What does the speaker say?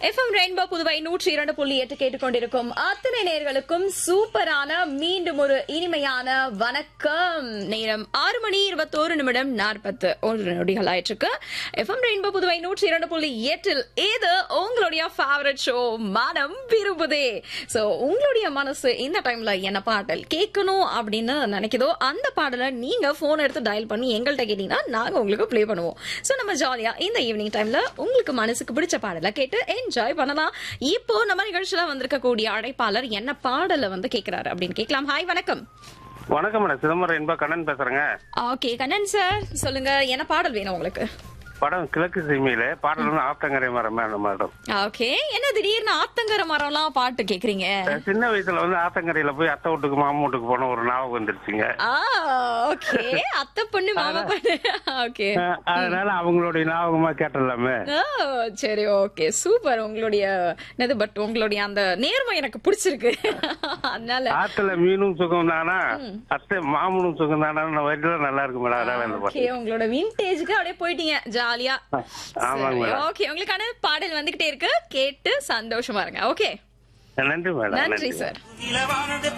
FM rainbow Puduvai நூற்றி இரண்டு புள்ளி எட்டு கேட்டுக்கொண்டிருக்கும் அத்தனை நேர்களுக்கும் சூப்பரான மீண்டும் ஒரு இனிமையான வணக்கம் நேரம் ஆறு மணி இருபத்தோரு நிமிடம் நாற்பத்து ஒரு நொடிகள் ஆயிற்றுக்கு எஃப்எம் ரெயின்போ புதுவை நூற்றி இரண்டு புள்ளி எட்டில் இது உங்களுடைய ஃபேவரட் ஷோ மனம் விரும்புதே சோ உங்களுடைய மனசு இந்த டைம்ல என்ன பாடல் கேட்கணும் அப்படின்னு நினைக்குதோ அந்த பாடலை நீங்க போன் எடுத்து டயல் பண்ணி எங்கள்கிட்ட கேட்டீங்கன்னா நாங்க உங்களுக்கு ப்ளே பண்ணுவோம் சோ நம்ம ஜாலியா இந்த ஈவினிங் டைம்ல உங்களுக்கு மனசுக்கு பிடிச்ச பாடலை கேட்டு என்ஜாய் பண்ணலாம் இப்போ நம்ம நிகழ்ச்சியில வந்திருக்கக்கூடிய அழைப்பாளர் என்ன பாடலை வந்து கேக்குறாரு அப்படின்னு கேட்கலாம் ஹாய் வணக்கம் வணக்கம் மேடம் சிதம்பரம் என்பா கண்ணன் பேசுறேங்க ஓகே கண்ணன் சார் சொல்லுங்க என்ன பாடல் வேணும் உங்களுக்கு படம் கிழக்கு சீமையில பாடல் வந்து ஆத்தங்கரை மரம் மேடம் மேடம் ஓகே என்ன திடீர்னு ஆத்தங்கர மரம்லாம் பாட்டு கேக்குறீங்க சின்ன வயசுல வந்து ஆத்தங்கரையில போய் அத்தை வீட்டுக்கு மாமா வீட்டுக்கு போன ஒரு ஞாபகம் வந்துருச்சுங்க ஆ ஓகே அத்தை பொண்ணு மாமா பொண்ணு ஓகே அஹ் அதனால அவங்களுடைய ஞாபகமா கேட்டலாமே ஓ சரி ஓகே சூப்பர் உங்களுடைய என்னது பட் உங்களுடைய அந்த நேர்மை எனக்கு பிடிச்சிருக்கு அதனால ஆத்துல மீனும் சுகம் தானா அத்தை மாமனும் சுகம் தானா வரியில நல்லா இருக்கு மேடம் அதனால இந்த ஓகே உங்களோட விண்டேஜ்க்கு அப்படியே போயிட்டீங்க ஜாலியா பாட்டு ஆமாங்க மேடம் ஓகே உங்களுக்கான பாடல் வந்துகிட்டே இருக்கு கேட்டு சந்தோஷமா இருங்க ஓகே நன்றி மேடம் நன்றி நன்றி சார் நிலவானது